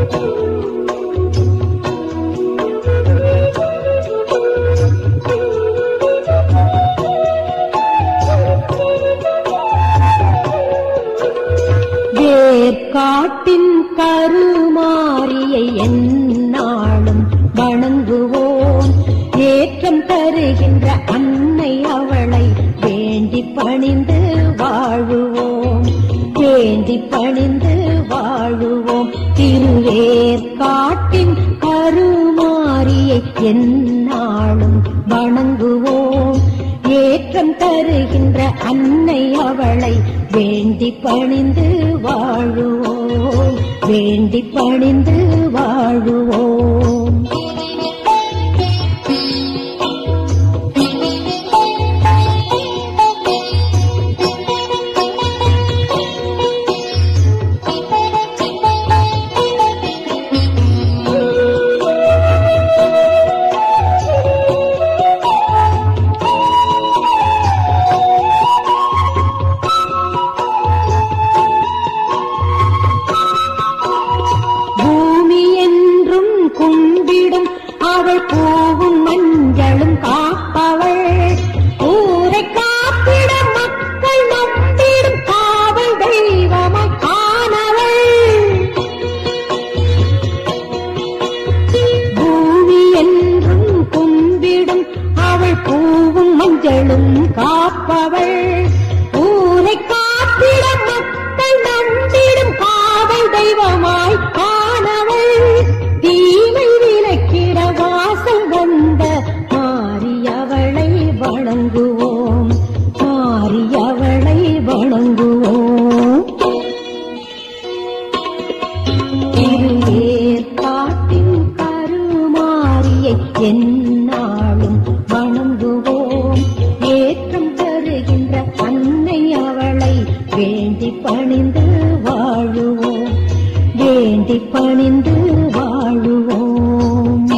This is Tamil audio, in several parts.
வேர்காட்டின் கருமாரியை எந்நாளும் வணங்குவோம் ஏற்றம் தருகின்ற அன்னை அவளை வேண்டி பணிந்து வாழுவோம் வேண்டி பணிந்து வாழுவோம் திருவேற்காட்டின் கருமாரியை எந்நாளும் வணங்குவோம் ஏற்றம் தருகின்ற அன்னை அவளை வேண்டி பணிந்து வாழுவோம் வேண்டி பணிந்து வாழுவோம் பூமி என்றும் கும்பிடும் அவள் பூவும் மஞ்சளும் காப்பவள் ஊரை காப்பிட மக்கள் நம்பிடும் காவல் தெய்வமாய் காணவள் பூமி என்றும் கும்பிடும் அவள் பூவும் மஞ்சளும் காப்பவள் ஊரை காப்பிட மக்கள் நம்பிடும் காவல் தெய்வமாய் காணவள் தீமை விலக்கிட வாசல் வந்த மாரியவளை வணங்குவோம் மாரியவளை வணங்குவோம் திருவேற்காட்டின் கருமாரியை எந்நாளும் வணங்குவோம் ஏற்றம் தருகின்ற அன்னை அவளை வேண்டி பணிந்து வாழுவோம் வேண்டி பணிந்து வாழுவோம்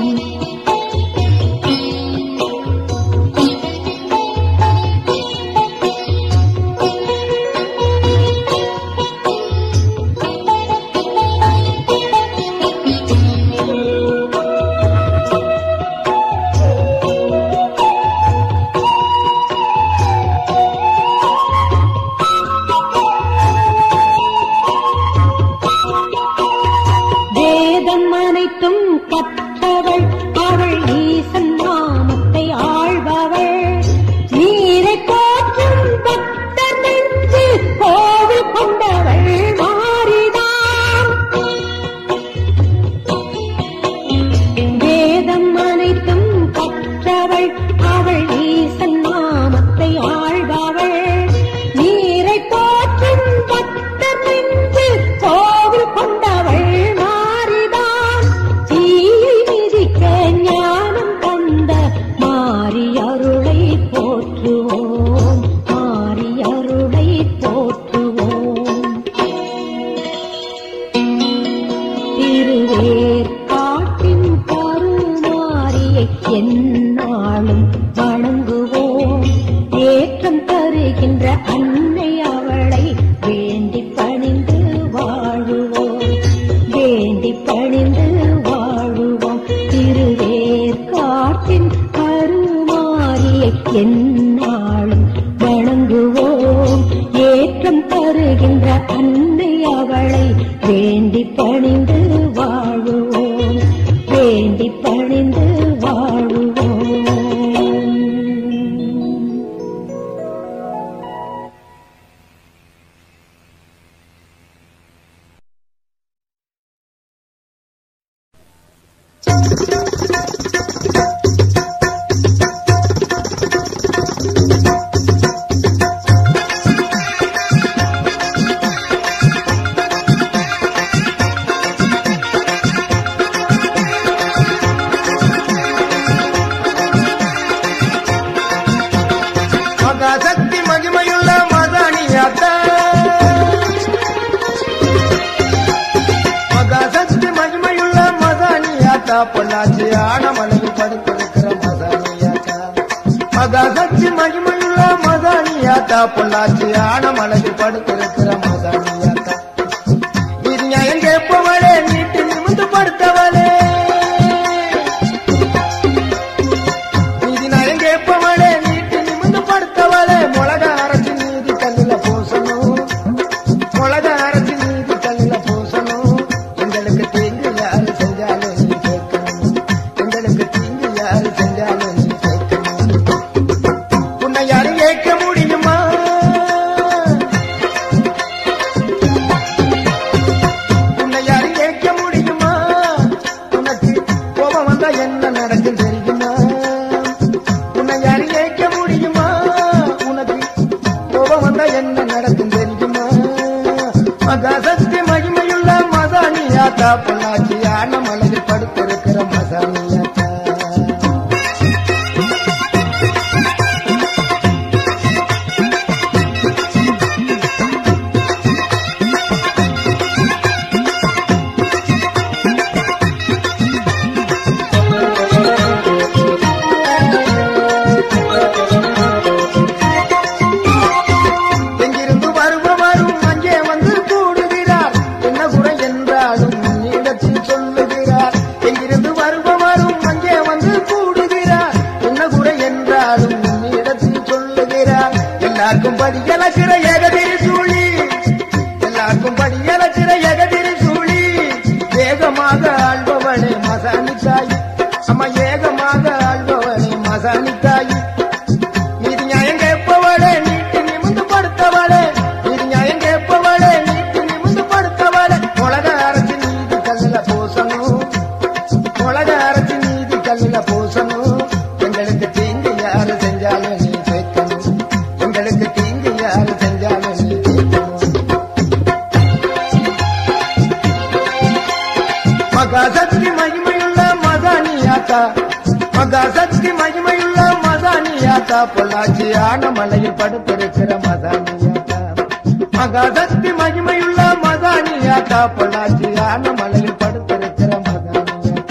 வேதம் அனைத்தும் கற்றவள் அவள் ஈசன் நாமத்தை ஆழ்பவள் நீரை போற்றும் பக்தர் நெஞ்சு கோவில் கொண்டவள் மாறிதான் வேதம் அனைத்தும் கற்றவள் அவள் ஈசன் நாமத்தை ஆழ்பவள் நீரை போற்றும் பக்தர் நெஞ்சு கோவில் கொண்டவள் மாறிதான் தீயை மிதிக்க ஞானம் தந்த மாறி அருளை போற்றுவோம் மாறி அருளை போற்றுவோம் திருவேற்காட்டின் கருமாரியை எந்நாளும் வணங்குவோம் ஏற்றம் தருகின்ற அன்னை அவளை வேண்டி பணிந்து வாழுவோம் வேண்டி பணிந்து வாழுவோம் திருவேற்காட்டின் கருமாரியை எந்நாளும் வணங்குவோம் ஏற்றம் தருகின்ற அன்னை அவளை வேண்டி பணிந்து வாழுவோம் வேண்டி பணிந்து வாழுவோம் மகாசக்தி மகிமையுள்ள மதானியாத்த மகாசக்தி மகிமையுள்ள மதானியாத்தா பொள்ளாச்சி ஆனமலையில் படுத்திருக்கிற மதானியாத்தா மகாசக்தி மகிமையுள்ள மதானியாத்தா பொள்ளாச்சி ஆனமலையில் படுத்திருக்கிற மதானியாத்தா இது நியாயம் கேட்பவளே நீட்டு நிமிந்து மசானியாத்தா பொள்ளாச்சியான மலையில் படுத்திருக்கிற மசானியாத்தா எங்கிருந்து வருபவரும் அங்கே வந்து கூடுகிறார் என்ன குறை என்றாலும் இடத்தில் சொல்லுகிறார் எங்கிருந்து வருபவரும் அங்கே வந்து கூடுகிறார் என்ன குறை என்றாலும் இடத்தில் சொல்லுகிறார் எல்லாருக்கும் படியலக்கிற ஏகதிரி சூழி எல்லாருக்கும் படியலக்கிற ஏகதிரி சூழி வேகமாக ஆள்பவளே மசானி தாய் அம்மா ஏகமாக ஆள்பவளே மசானி தாய் நீதி நியாயம் கேட்பவளே நீட்டு நிமிந்து படுத்தவளே நீதி நியாயம் கேட்பவளே நீட்டு நிமிந்து படுத்தவளே உலக அரசு நீதி கல்லுல பூசணும் உலக அரசு நீதி கல்லுல பூசணும் எங்களுக்கு தீங்கு யாரு செஞ்சாலும் நீ கேட்கணும் எங்களுக்கு தீங்கு யாரு செஞ்சாலும் நீ கேட்கணும் மகாசக்தி மகிமையுள்ள மதானியாத்தா மகாசக்தி மகிமையுள்ள மதானியாத்தா பொள்ளாச்சி ஆனமலையில் படுத்திருக்கிற மதானியாத்தா மகாசக்தி மகிமையுள்ள மதானியாத்தா பொள்ளாச்சி ஆனமலையில் படுத்திருக்கிற மதானியாத்தா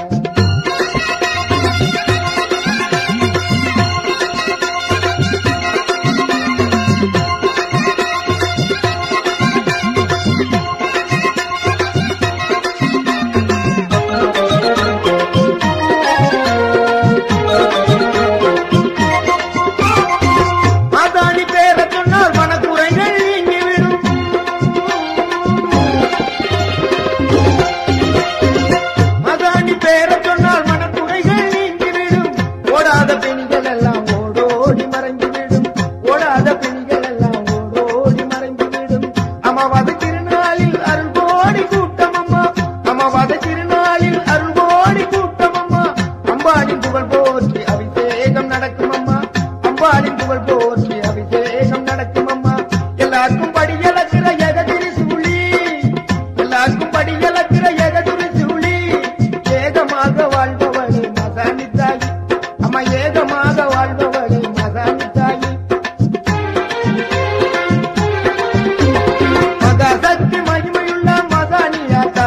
மாதாணி பேர சொன்னால் மனக்குறைகள் நீங்கிவிடும் மதாணி பேர சொன்னால் மனக்குறைகள் நீங்கிவிடும் ஓடாத பெண்கள் எல்லாம் ஓடோடி மறைந்துவிடும் ஓடாத பெண்கள் எல்லாம் ஓடோடி மறைந்துவிடும் அமாவாத திருநாளில் அருள் கோடி கூட்டம் அம்மா அமாவாத திருநாளில் அருள் கோடி கூட்டம் அம்மா அம்பாடின் புகழ் போற்றி அபிஷேகம் நடக்கும் அம்மா அம்பாடின் புகழ் போற்றி அபிஷேகம் நடக்கும் அம்மா எல்லாருக்கும் படியலக்கிற எகதிரி சூழி எல்லாருக்கும் படியலக்கிற எகதிரி சூழி ஏகமாக வாழ்பவளே மசானி தாயி அம்மா ஏகமாக வாழ்பவளே மசானி தாயி மகாசக்தி மகிமையுள்ள மகானியாத்தா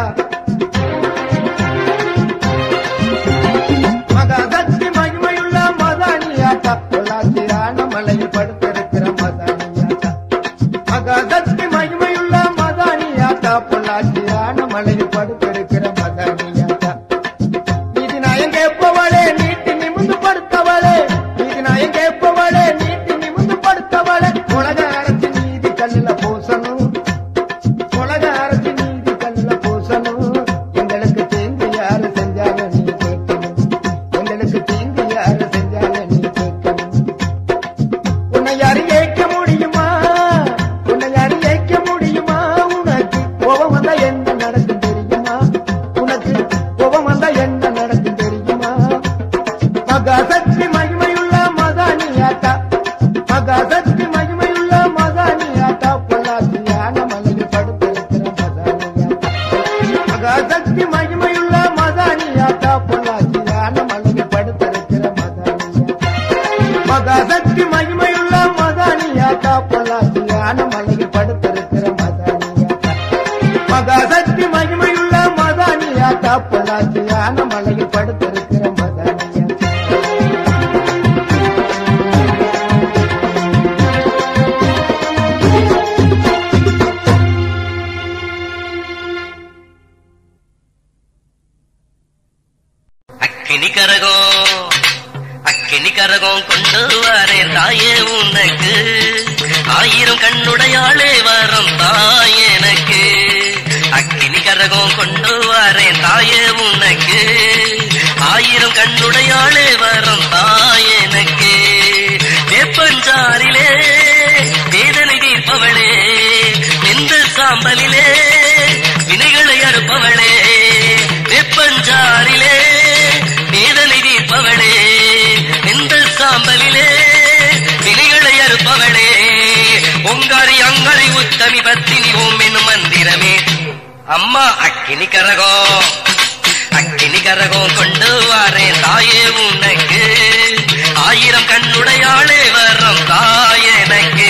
மகாசக்தி மகிமையுள்ள மகானியாத்தா பொள்ளாச்சியான மலையில் படுத்திருக்கிற மகானியாத்தா மகாசக்தி மகிமையுள்ள மகானியாத்தா பொள்ளாச்சியான மலையில் படுத்திருக்கிற மகானியாத்தா நீதி நாயம் கேட்பவளே நீட்டி நிமிந்து படுத்தவளே நீதி நாயம் கேட்பவளே நீட்டி நிமிந்து படுத்தவளே உலக அரசு நீதி கல்லுல பூசணும் உலக அரசு நீதி கல்லுல பூசணும் எங்களுக்கு தீங்கு யாரு செஞ்சாலும் நீ கேட்கணும் எங்களுக்கு தீங்கு யாரு செஞ்சாலும் நீ கேட்கணும் உன்னை யாரு ஏற்க முடியுமா உன்னை யாரு ஏற்க முடியுமா உனக்கு கோபம் வந்தா என்ன நடக்கும் தெரியுமா உனக்கு கோபம் வந்தா என்ன நடக்கும் தெரியுமா மகாசக்தி மகிமையுள்ள மதானியாத்தா மகாசக்தி மகிமையுள்ள மதானியாத்தா பொள்ளாச்சியான மலையில் படுத்திருக்கிற மதானியாத்தா மகாசக்தி மகிமையுள்ள மதானியாத்தா பொள்ளாச்சியான மலையில் படுத்திருக்கிற மதானியாத்தா மகாசக்தி மகிமையுள்ள மதானியாத்தா பொள்ளாச்சியான மலையில் படுத்திருக்கிற மதானியாத்தா மகாசக்தி மகிமையுள்ள மதானியாத்தா பொள்ளாச்சியான மலையில் படுத்திருக்கிற மதானியாத்தா அக்கினி கரகம் அக்கினி கரகம் கொண்டு வரேன் தாயே உனக்கு ஆயிரம் கண்ணுடையாளே வரம் தாய் எனக்கு அக்கினி கரகம் கொண்டு வரேன் தாயே உனக்கு ஆயிரம் கண்ணுடையாளே வரம் தாய் எனக்கு வேப்பஞ்சாரிலே வேதனை தீர்ப்பவளே எந்த சாம்பலிலே வினைகளை அறுப்பவளே வெப்பஞ்சாரிலே வேதனை தீர்ப்பவளே எந்த சாம்பலிலே வினைகளை அறுப்பவளே ஒங்காரி அங்காரி உத்தமி பத்தினி ஓம் என்னும் மந்திரமே அம்மா அக்கினி கரகம் அக்கினி கரகம் கொண்டு வாரேன் தாயே உனக்கு ஆயிரம் கண்ணுடையாளே வரம் தாயனக்கு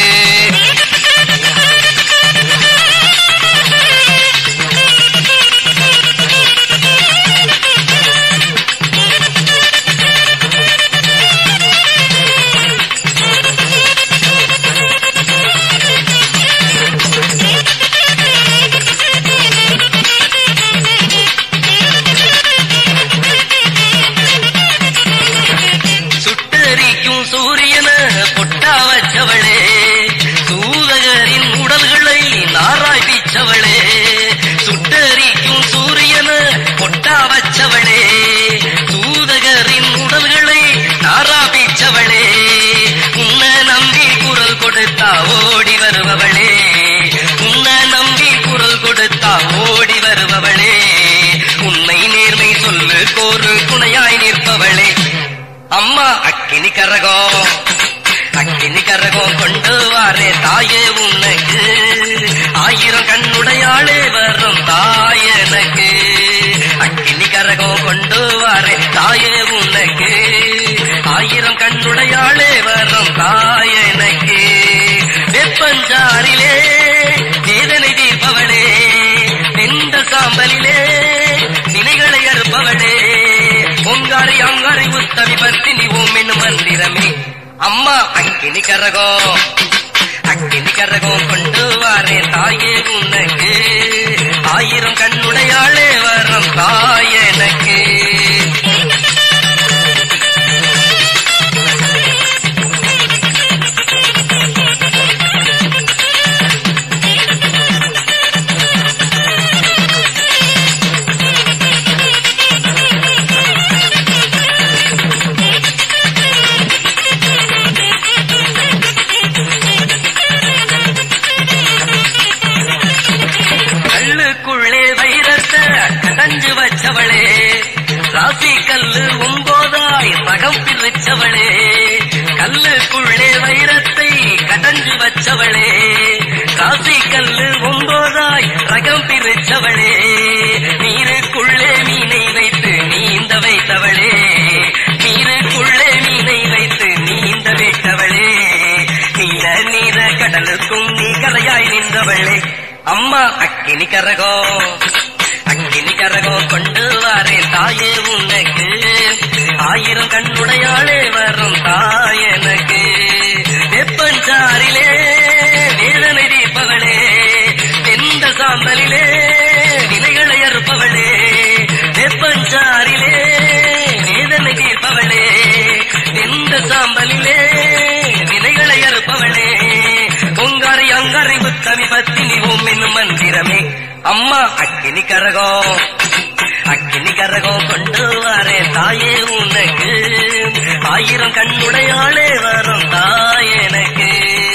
சுட்டெரிக்கும் சூரியன பொட்டா வச்சவளே சூதகரின் உடல்களை நாராய் வீச்சவளே சுட்டெரிக்கும் சூரியன பொட்டா வச்சவளே சூதகரின் உடல்களை நாரா வீச்சவளே உன்ன நம்பி குரல் கொடுத்தா ஓடி வருபவளே உன்ன நம்பி குரல் கொடுத்தா ஓடி வருபவளே உண்மை நேர்மை சொல்லு கோரு துணையாய் நிற்பவளே அம்மா அக்கினி கரகம் அக்கினி கரகம் கொண்டு வாரே தாயே உனக்கு ஆயிரம் கண்ணுடையாளே வரும் தாயனக்கு அக்கினி கரகம் கொண்டு வாரே தாயே உனக்கு ஆயிரம் கண்ணுடையாளே வரும் தாயனக்கு வெப்பஞ்சாரிலே வேதனை தீர்ப்பவளே வெந்த சாம்பலிலே நினைகளை அறுப்பவளே பொங்காரி அங்காரி உத்தமி பத்தினி ஓம் என்னும் மந்திரமே அம்மா அக்கினி கரகம் அக்கினி கரகம் கொண்டு வாரே தாயே உனக்கு ஆயிரம் கண்ணுடையாளே வரம் தாயனக்கு கல்லுக்குள்ளே வைரத்தை கடைஞ்சு வச்சவளே ராசி கல்லு ஒன்போதாய் ரகம் பிரிச்சவளே கல்லுக்குள்ளே வைரத்தை கடைஞ்சு வச்சவளே ராசி கல்லு ஒன்போதாய் ரகம் பிரிச்சவளே நீருக்குள்ளே மீனை வைத்து நீந்த வைத்தவளே நீருக்குள்ளே மீனை வைத்து நீந்த வைத்தவளே நீல நீர கடலுக்கும் நீ கரையாய் நின்றவளே அம்மா அக்கினி கரகம் அக்கினி கரகம் கொண்டு வாரே தாயே உனக்கு ஆயிரம் கண்ணுடையாளே வரும் தாயனக்கு வெப்பஞ்சாரிலே வேதனை தீர்ப்பவளே வெந்த சாம்பலிலே வினைகளை அறுப்பவளே வெப்பஞ்சாரிலே வேதனை தீர்ப்பவளே வெந்த சாம்பலிலே வினைகளை அறுப்பவளே பொங்காரி அங்காரி புத்தமி பத்தினி ஓம் என்னும் மந்திரமே அம்மா அக்கினி கரகம் அக்கினி கரகம் கொண்டு வாரே தாயே உனக்கு ஆயிரம் கண்ணுடையாளே வரும் தாயனக்கு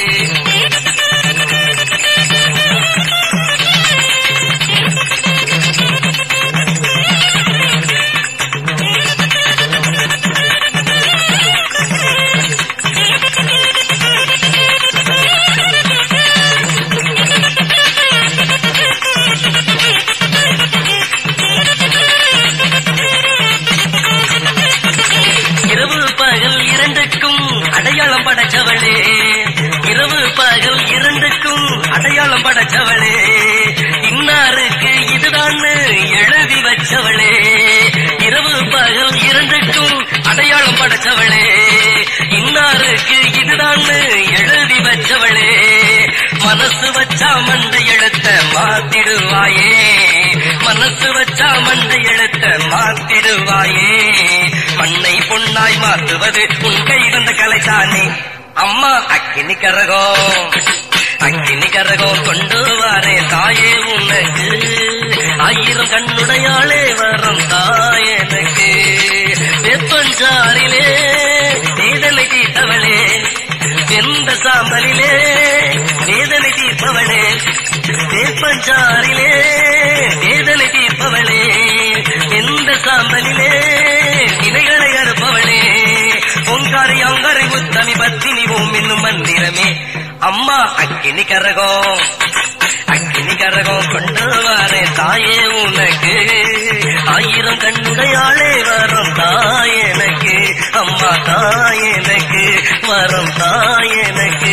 இரவு பகல் இரண்டுக்கும் அடையாளம் படைச்சவளே இரவு பகல் இரண்டுக்கும் அடையாளம் படைச்சவளே இன்னாருக்கு இதுதான் எழுதி வச்சவளே இரவு பகல் இரண்டுக்கும் அடையாளம் படைச்சவளே இன்னாருக்கு இதுதான் எழுதி வச்சவளே மனசு வச்சா மண்டை எழுத்த மாத்திடுவாயே மனசு வச்சா மண்டை எழுத்த மாத்திடுவாயே மண்ணை பொன்னாய் மாற்றுவது உன் கை வந்த கலைதானே அம்மா அக்கினி கரகம் அக்கினி கரகம் கொண்டு வாரே தாயே உனக்கு ஆயிரம் கண்ணுடையாளே வரும் தாயனுக்கு வெப்பஞ்சாரிலே வேதனை தீர்த்தவளே வெந்த சாம்பலிலே வேதனை தீர்ப்பவளே வேப்பஞ்சாரிலே வேதனை தீர்ப்பவளே எந்த சாம்பலிலே வினைகளை அறுப்பவளே பொங்காரி அங்காரி உத்தமி பத்தினி ஓம் என்னும் மந்திரமே அம்மா அக்கினி கரகம் அக்கினி கரகம் கொண்டு வரேன் தாயே உனக்கு ஆயிரம் கண்ணுடையாளே வரம் தாயனக்கு அம்மா தாயனக்கு வரம் தாயனக்கு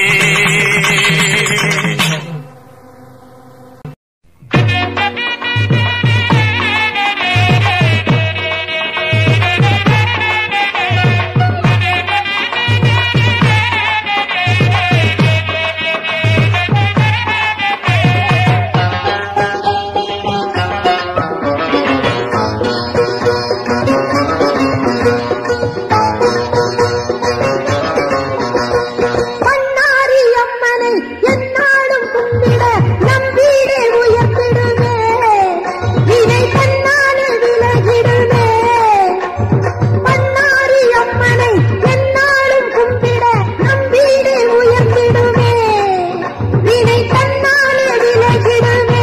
பண்ணாரி அம்மனை எந்நாளும் கும்பிட நம் வீடே உயர்த்திடுமே வினை தன்னாலே விலகிடுமே பண்ணாரி அம்மனை எந்நாளும் கும்பிட நம் வீடே உயர்த்திடுமே வினை தன்னாலே விலகிடுமே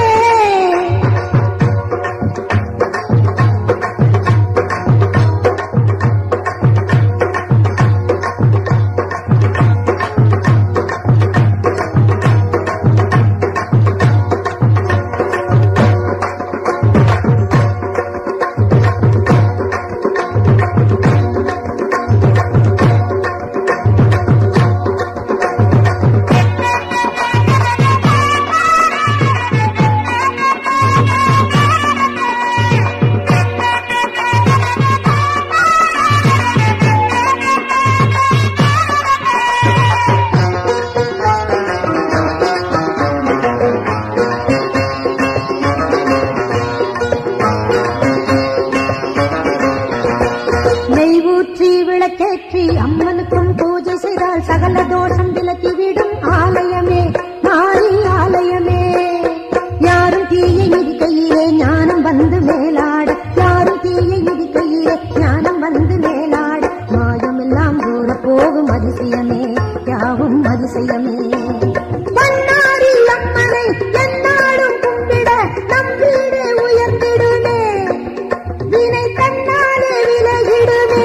நெய் ஊற்றி விளக்கேற்றி அம்மனுக்கும் பூஜை செய்தால் சகல தோஷம் விலக்கிவிடும் ஆலயமே மாறி ஆலயமே யாரும் தீயை மிதிக்கையிலே ஞானம் வந்து மேலாட யாரும் தீயை மிதிக்கையிலே ஞானம் வந்து மேலாட மாயமெல்லாம் தூர போகும் அதிசயமே யாவும் அதிசயமே பண்ணாரி அம்மனை எந்நாளும் கும்பிட நம் வீடு உயர்ந்திடுமே வினை தன்னாலே விலகிடுமே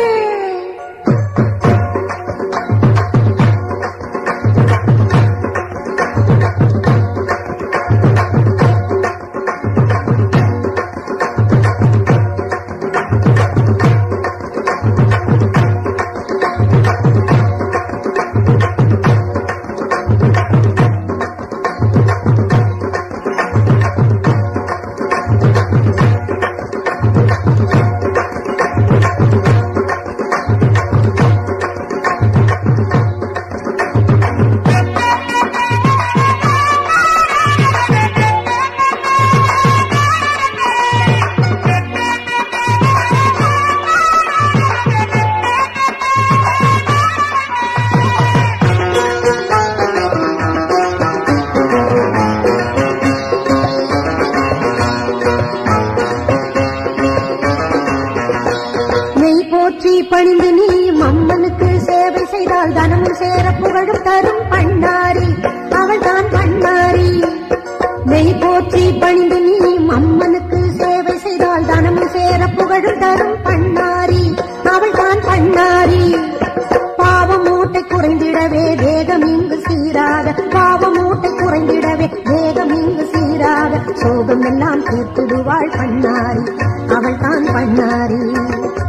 நெய் போற்றி பணிந்து நீயும் அம்மனுக்கு சேவை செய்தால் தனமும் சேர புகழும் தரும் பண்ணாரி அவள் தான் பண்ணாரி நெய் போற்றி பணிந்து நீயும் அம்மனுக்கு சேவை செய்தால் தனமும் சேர புகழும் தரும் பண்ணாரி அவள் தான் பண்ணாரி பாவம் மூட்டை குறைந்திடவே வேகம் இங்கு சீராக பாவம் மூட்டை குறைந்திடவே வேகம் இங்கு சீராக சோகம் எல்லாம் தீர்த்திடுவாள் பண்ணாரி அவள் தான் பண்ணாரி